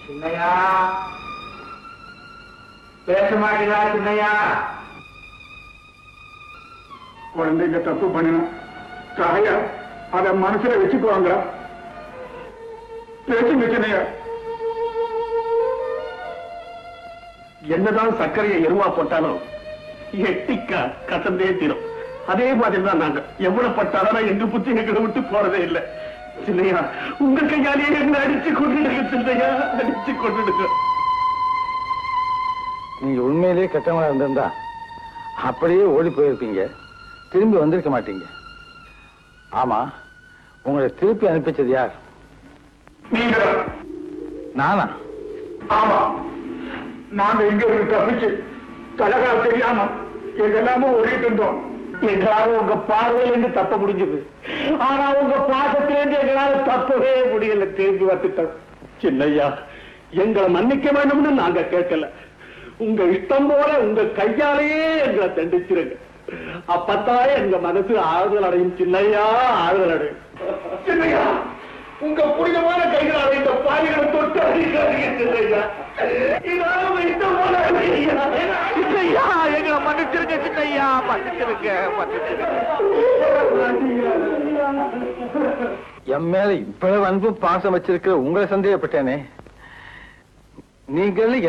சின்னையா பேச மாட்டீங்களா சின்னையா குழந்தைங்க தப்பு பண்ணினா தாயா அத மனசுல வச்சுக்குவாங்க பேசுங்க சின்னையா என்னதான் சர்க்கரையை எருவா போட்டாலும் எட்டிக்கா கசந்தே தீரும் அதே மாதிரி தான் நாங்க எவ்வளவு பட்டாலும் எங்க புத்தி எங்களை விட்டு போறதே இல்ல சின்னையா உங்க கையாலேயே என்ன அடிச்சு கொண்டுடுங்க சின்னையா அடிச்சு கொண்டுடுங்க நீங்க உண்மையிலேயே கெட்டவங்களா இருந்திருந்தா அப்படியே ஓடி போயிருப்பீங்க திரும்பி வந்திருக்க மாட்டீங்க ஆமா உங்களை திருப்பி அனுப்பிச்சது யார் நீங்க நானா ஆமா நாங்க இங்க இருந்து தப்பிச்சு கலகா தெரியாம எங்கெல்லாமோ ஓடிட்டு இருந்தோம் எங்களால உங்க பார்வையில இருந்து தப்ப முடிஞ்சது ஆனா உங்க பாசத்திலிருந்து எங்களால தப்பவே முடியல திரும்பி வந்துட்டோம் சின்னையா எங்களை மன்னிக்க வேண்டும்னு நாங்க கேட்கல உங்க இஷ்டம் போல உங்க கையாலேயே எங்களை தண்டிச்சிருங்க அப்பத்தான் எங்க மனசு ஆறுதல் அடையும் சின்னையா ஆறுதல் அடையும் சின்னையா உங்க புனிதமான கைகளால் இந்த பாவிகளை தொட்டு அடிக்காதீங்க சின்னையா இதால உங்க இஷ்டம் போல ஐயா. சின்னையா எங்களை மன்னிச்சிருங்க சின்னையா மன்னிச்சிருங்க மன்னிச்சிருங்க என் மேல இவ்வளவு அன்பும் பாசம் வச்சிருக்கிற உங்களை சந்தேகப்பட்டேனே நீங்கள்